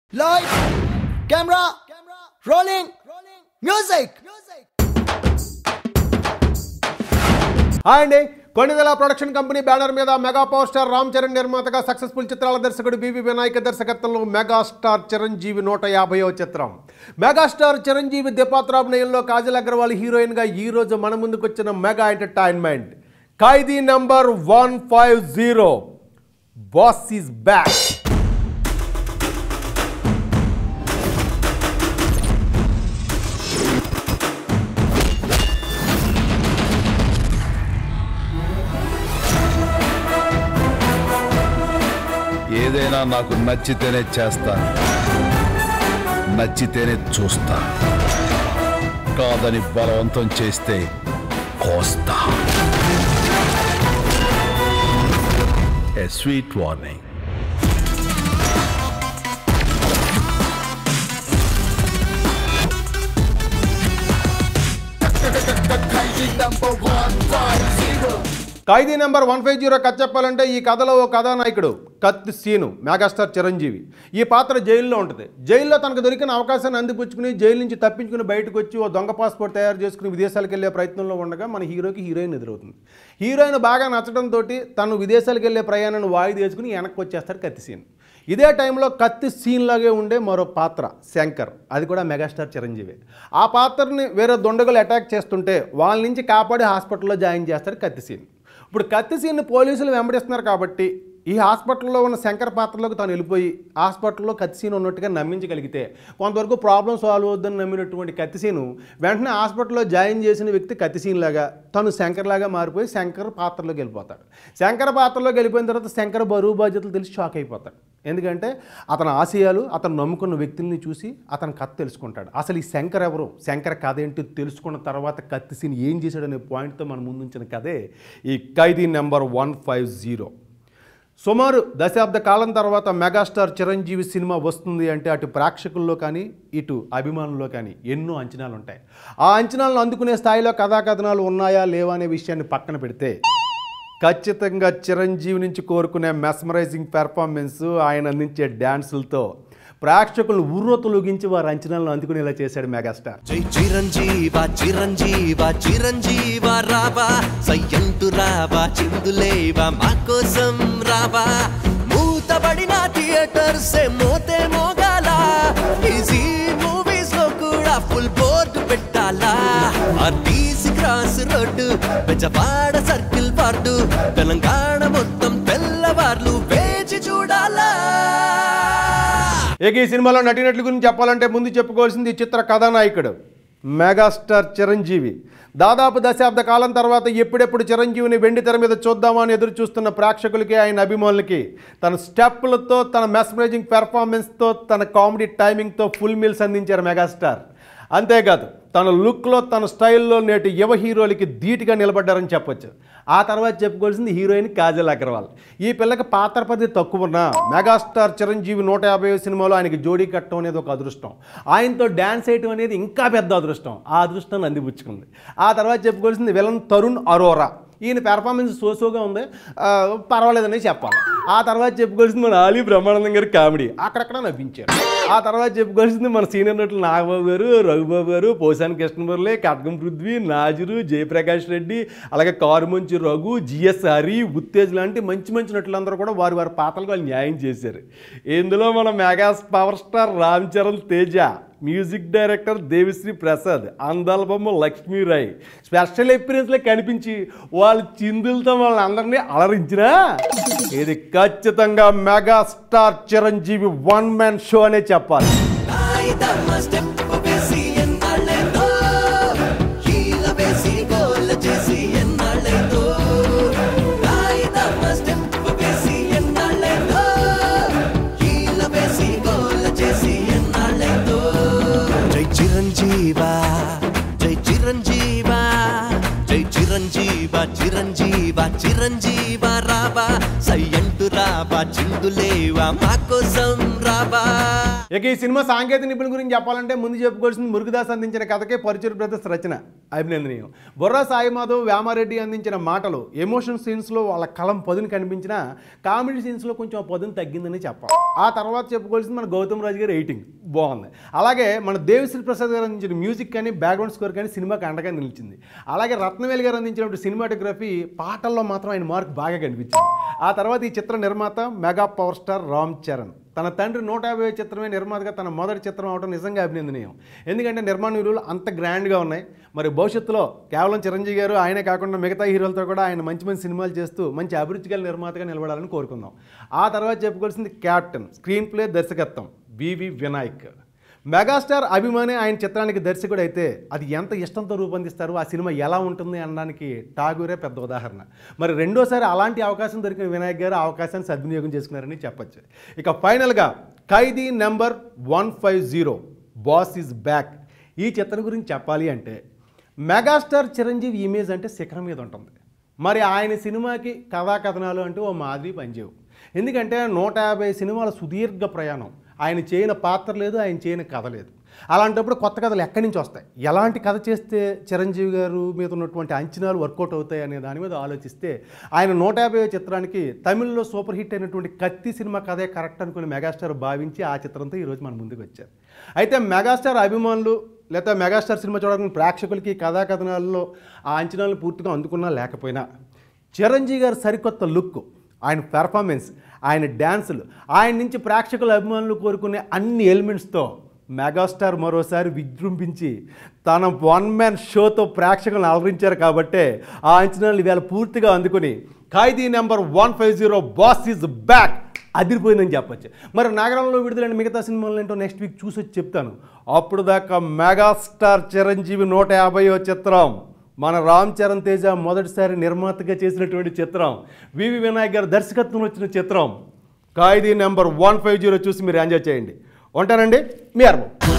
Light, camera, rolling, music. Hi అండి Konidela production company banner మీద mega power star Ram Charan నిర్మాతగా successful చిత్రాల దర్శకుడు బివి వినాయక దర్శకత్వంలో మెగా స్టార్ చిరంజీవి నూట యాభైవ చిత్రం మెగాస్టార్ చిరంజీవి దీపాత్రాభినయంలో కాజల్ అగర్వాల్ హీరోయిన్గా ఈ రోజు మన ముందుకు వచ్చిన mega entertainment Khaidi number one five zero boss is back ఏదైనా నాకు నచ్చితేనే చేస్తా నచ్చితేనే చూస్తా కాదని బలవంతం చేస్తే కోస్తా a sweet warning Khaidi number one five zero కథ చెప్పాలంటే ఈ కథలో ఓ కథానాయకుడు కత్తి సీను మెగాస్టార్ చిరంజీవి ఈ పాత్ర జైల్లో ఉంటుంది జైల్లో తనకు దొరికిన అవకాశాన్ని అందిపుచ్చుకుని జైలు నుంచి తప్పించుకుని బయటకు వచ్చి ఓ దొంగ పాస్పోర్ట్ తయారు చేసుకుని విదేశాలకు వెళ్ళే ప్రయత్నంలో ఉండగా మన హీరోకి హీరోయిన్ ఎదురవుతుంది హీరోయిన్ బాగా నచ్చడంతో తను విదేశాలకు వెళ్ళే ప్రయాణాన్ని వాయిదా వేసుకుని వెనక్కి వచ్చేస్తాడు కత్తి సీన్ ఇదే టైంలో కత్తి సీన్ లాగే ఉండే మరో పాత్ర శంకర్ అది కూడా మెగాస్టార్ చిరంజీవి ఆ పాత్రని వేరే దొండగలు అటాక్ చేస్తుంటే వాళ్ళ నుంచి కాపాడి హాస్పిటల్లో జాయిన్ చేస్తాడు కత్తి సీన్ ఇప్పుడు కత్తి సీన్ని పోలీసులు వెంబడిస్తున్నారు కాబట్టి ఈ హాస్పిటల్లో ఉన్న శంకర్ పాత్రలోకి తను వెళ్ళిపోయి హాస్పిటల్లో కత్తిసీన్ ఉన్నట్టుగా నమ్మించగలిగితే కొంతవరకు ప్రాబ్లం సాల్వ్ అవుద్దని నమ్మినటువంటి కత్తిసీను వెంటనే హాస్పిటల్లో జాయిన్ చేసిన వ్యక్తి కత్తిసీన్ లాగా తను శంకర్ లాగా మారిపోయి శంకర్ పాత్రలోకి వెళ్ళిపోతాడు శంకర్ పాత్రలోకి వెళ్ళిపోయిన తర్వాత శంకర్ బరువు బాధ్యతలు తెలిసి షాక్ అయిపోతాడు ఎందుకంటే అతని ఆశయాలు అతను నమ్ముకున్న వ్యక్తుల్ని చూసి అతని కథ తెలుసుకుంటాడు అసలు ఈ శంకర్ ఎవరు శంకర్ కథ ఏంటో తెలుసుకున్న తర్వాత కత్తిసీన్ ఏం చేశాడనే పాయింట్తో మనం ముందుంచిన కథే ఈ Khaidi number one five zero సుమారు దశాబ్ద కాలం తర్వాత మెగాస్టార్ చిరంజీవి సినిమా వస్తుంది అంటే అటు ప్రేక్షకుల్లో కానీ ఇటు అభిమానుల్లో కానీ ఎన్నో అంచనాలు ఉంటాయి ఆ అంచనాలను అందుకునే స్థాయిలో కథాకథనాలు ఉన్నాయా లేవా అనే విషయాన్ని పక్కన పెడితే ఖచ్చితంగా చిరంజీవి నుంచి కోరుకునే మెస్మరైజింగ్ పెర్ఫార్మెన్స్ ఆయన అందించే డ్యాన్సులతో ప్రేక్షకులను ఉర్రొతొలగించి వారి అంచనాలను అందుకునేలా చేశాడు మెగాస్టార్ జై చిరంజీవ చిరంజీవ చిరంజీవ రావా సయ్యంటు రావా చిందులేవా మా కోసం రావా మూతబడిన థియేటర్స్ మోతే మోగాల ఈజీ మూవీస్ లో కూడా ఫుల్ బోర్డు పెట్టాలా R T C cross road Bezawada circle ward Telangana మొత్తం తెల్లవార్లు వేచి చూడాలా ఇక ఈ సినిమాలో నటినట్ల గురించి చెప్పాలంటే ముందు చెప్పుకోవాల్సింది ఈ చిత్ర కథానాయకుడు మెగాస్టార్ చిరంజీవి దాదాపు దశాబ్ద కాలం తర్వాత ఎప్పుడెప్పుడు చిరంజీవిని వెండి తెర మీద చూద్దామా అని ఎదురు చూస్తున్న ప్రేక్షకులకి ఆయన అభిమానులకి తన స్టెప్పులతో తన మెస్మరైజింగ్ పెర్ఫార్మెన్స్తో తన కామెడీ టైమింగ్తో ఫుల్ మీల్స్ అందించారు మెగాస్టార్ అంతేకాదు తన లుక్లో తన స్టైల్లో నేటి యువ హీరోలకి ధీటుగా నిలబడ్డారని చెప్పొచ్చు ఆ తర్వాత చెప్పుకోవాల్సింది హీరోయిన్ కాజల్ అగర్వాల్ ఈ పిల్లకి పాత్ర పది తక్కువన్నా మెగాస్టార్ చిరంజీవి నూట యాభై సినిమాలో ఆయనకి జోడీ కట్టడం అనేది ఒక అదృష్టం ఆయనతో డ్యాన్స్ వేయటం అనేది ఇంకా పెద్ద అదృష్టం ఆ అదృష్టాన్ని అందిపుచ్చుకుంది ఆ తర్వాత చెప్పుకోవాల్సింది విలన్ తరుణ్ అరోరా ఈయన పెర్ఫార్మెన్స్ సోసోగా ఉంది ఆ, పర్వాలేదని చెప్పాలి ఆ తర్వాత చెప్పుకోవాల్సింది మన ఆలీ బ్రహ్మానందం గారి కామెడీ అక్కడక్కడ నవ్వించారు ఆ తర్వాత చెప్పుకోవాల్సింది మన సీనియర్ నటులు నాగబాబు గారు రఘుబాబు గారు పోసాని కృష్ణమురళి కట్కం పృథ్వీ నాజరు జయప్రకాష్ రెడ్డి అలాగే కారుమంచి రఘు జిఎస్ హరి ఉత్తేజ్ లాంటి మంచి మంచి నటులందరూ కూడా వారి వారి పాత్రలకు వాళ్ళు న్యాయం చేశారు ఇందులో మన mega power star Ram Charan Teja music director Devi Sri Prasad అందాల బొమ్మ లక్ష్మీరాయ్ స్పెషల్ ఎక్స్పీరియన్స్లో కనిపించి వాళ్ళ చిందులతో వాళ్ళని అందరినీ అలరించినా ఇది ఖచ్చితంగా mega star Chiranjeevi one man show అనే చెప్పాలి నాయదమ్మ స్టెప్ వేసి ఎన్నాళ్ళైందో హీల వేసి గోల చేసి ఎన్నాళ్ళైందో నాయదమ్మ స్టెప్ వేసి ఎన్నాళ్ళైందో హీల వేసి గోల చేసి ఎన్నాళ్ళైందో జై చిరంజీవా జై చిరంజీవా జై చిరంజీవ చిరంజీవ చిరంజీవ రావా సయ్యంటు రావా చిందులేవా మా కోసం రావా ఇక ఈ సినిమా సాంకేతిక నిపుణుల గురించి చెప్పాలంటే ముందు చెప్పుకోవాల్సింది మురుగదాస్ అందించిన కథకే పరిచయ బ్రదర్స్ రచన అభినందనీయం బొర్రా సాయి మాధవ్ వ్యామారెడ్డి అందించిన మాటలు ఎమోషన్ సీన్స్లో వాళ్ళ కలం పదును కనిపించిన కామెడీ సీన్స్లో కొంచెం ఆ పదును తగ్గిందని చెప్పాలి ఆ తర్వాత చెప్పుకోవాల్సింది మన గౌతమ్ రాజు గారి ఎయిటింగ్ బాగుంది అలాగే మన దేవిశ్రీ ప్రసాద్ గారు అందించిన మ్యూజిక్ కానీ బ్యాక్గ్రౌండ్ స్కోర్ కానీ సినిమాకి అండగా నిలిచింది అలాగే రత్నవేలి గారు అందించినప్పుడు సినిమాటోగ్రఫీ పాటల్లో మాత్రం ఆయన మార్క్ బాగా కనిపించింది ఆ తర్వాత ఈ చిత్ర నిర్మాత mega power star Ram Charan తన తండ్రి నూట యాభై చిత్రమే నిర్మాతగా తన మొదటి చిత్రం అవడం నిజంగా అభినందనీయం ఎందుకంటే నిర్మాణ విలువలు అంత గ్రాండ్గా ఉన్నాయి మరి భవిష్యత్తులో కేవలం చిరంజీవి గారు ఆయనే కాకుండా మిగతా హీరోలతో కూడా ఆయన మంచి మంచి సినిమాలు చేస్తూ మంచి అభిరుచి గల నిర్మాతగా నిలబడాలని కోరుకుందాం ఆ తర్వాత చెప్పుకోవాల్సింది క్యాప్టెన్ స్క్రీన్ ప్లే దర్శకత్వం వివి వినాయక్ మెగాస్టార్ అభిమాని ఆయన చిత్రానికి దర్శకుడు అయితే అది ఎంత ఇష్టంతో రూపొందిస్తారు ఆ సినిమా ఎలా ఉంటుంది అనడానికి ఠాగూరే పెద్ద ఉదాహరణ మరి రెండోసారి అలాంటి అవకాశం దొరికిన వినాయక్ గారు ఆ అవకాశాన్ని సద్వినియోగం చేసుకున్నారని చెప్పొచ్చు ఇక ఫైనల్గా Khaidi number one five zero boss is back ఈ చిత్రం గురించి చెప్పాలి అంటే మెగాస్టార్ చిరంజీవి ఇమేజ్ అంటే శిఖరం మీద ఉంటుంది మరి ఆయన సినిమాకి కథా కథనాలు అంటే ఓ మాదిరి పనిచేయవు ఎందుకంటే నూట యాభై సినిమాల సుదీర్ఘ ప్రయాణం ఆయన చేయని పాత్ర లేదు ఆయన చేయని కథ లేదు అలాంటప్పుడు కొత్త కథలు ఎక్కడి నుంచి వస్తాయి ఎలాంటి కథ చేస్తే చిరంజీవి గారు మీద ఉన్నటువంటి అంచనాలు వర్కౌట్ అవుతాయి అనే దాని మీద ఆలోచిస్తే ఆయన నూట యాభై చిత్రానికి తమిళ్లో సూపర్ హిట్ అయినటువంటి కత్తి సినిమా కథే కరెక్ట్ అనుకుని మెగాస్టార్ భావించి ఆ చిత్రంతో ఈరోజు మన ముందుకు వచ్చారు అయితే మెగాస్టార్ అభిమానులు లేదా మెగాస్టార్ సినిమా చూడాలని ప్రేక్షకులకి కథా కథనాల్లో ఆ అంచనాలను పూర్తిగా అందుకున్నా లేకపోయినా చిరంజీవి గారి సరికొత్త లుక్ ఆయన పెర్ఫార్మెన్స్ ఆయన డ్యాన్సులు ఆయన నుంచి ప్రేక్షకుల అభిమానులు కోరుకునే అన్ని ఎలిమెంట్స్తో మెగాస్టార్ మరోసారి విజృంభించి తన వన్ మ్యాన్ షోతో ప్రేక్షకులను అలరించారు కాబట్టే ఆ అంచనాలు ఇవాళ పూర్తిగా అందుకుని Khaidi number one five zero boss is back అదిరిపోయిందని చెప్పొచ్చు మరి నగరంలో విడుదలైన మిగతా సినిమాలు ఏంటో నెక్స్ట్ వీక్ చూసి వచ్చి చెప్తాను అప్పుడు దాకా మెగాస్టార్ చిరంజీవి నూట యాభైవ చిత్రం మన రామ్ చరణ్ తేజ మొదటిసారి నిర్మాతగా చేసినటువంటి చిత్రం వివి వినాయక్ గారి దర్శకత్వం వచ్చిన చిత్రం Khaidi number one five zero చూసి మీరు ఎంజాయ్ చేయండి ఉంటానండి మీ అర్బం